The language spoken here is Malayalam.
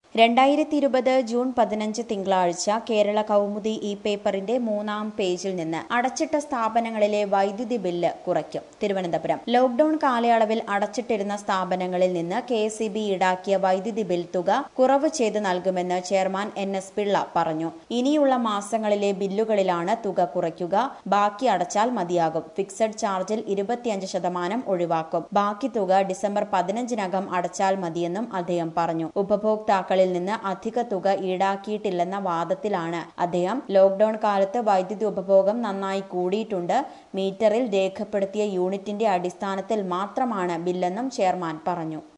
രണ്ടായിരത്തി ഇരുപത് ജൂൺ പതിനഞ്ച് തിങ്കളാഴ്ച കേരള കൗമുദി ഈ പേപ്പറിന്റെ മൂന്നാം പേജിൽ നിന്ന് അടച്ചിട്ട സ്ഥാപനങ്ങളിലെ വൈദ്യുതി ബില്ല് കുറയ്ക്കും തിരുവനന്തപുരം ലോക്ഡൌൺ കാലയളവിൽ അടച്ചിട്ടിരുന്ന സ്ഥാപനങ്ങളിൽ നിന്ന് കെ എസ് ഈടാക്കിയ വൈദ്യുതി ബിൽ തുക കുറവ് ചെയ്ത് നൽകുമെന്ന് ചെയർമാൻ എൻ എസ് പിള്ള പറഞ്ഞു ഇനിയുള്ള മാസങ്ങളിലെ ബില്ലുകളിലാണ് തുക കുറയ്ക്കുക ബാക്കി അടച്ചാൽ മതിയാകും ഫിക്സഡ് ചാർജിൽ ഇരുപത്തിയഞ്ച് ശതമാനം ഒഴിവാക്കും ബാക്കി തുക ഡിസംബർ പതിനഞ്ചിനകം അടച്ചാൽ മതിയെന്നും അദ്ദേഹം പറഞ്ഞു ഉപഭോക്താക്കളിൽ നിന്ന് അധിക തുക ഈടാക്കിയിട്ടില്ലെന്ന വാദത്തിലാണ് അദ്ദേഹം ലോക്ഡൌൺ കാലത്ത് വൈദ്യുതി ഉപഭോഗം നന്നായി കൂടിയിട്ടുണ്ട് മീറ്ററിൽ രേഖപ്പെടുത്തിയ യൂണിറ്റിന്റെ അടിസ്ഥാനത്തിൽ മാത്രമാണ് ബില്ലെന്നും ചെയർമാൻ പറഞ്ഞു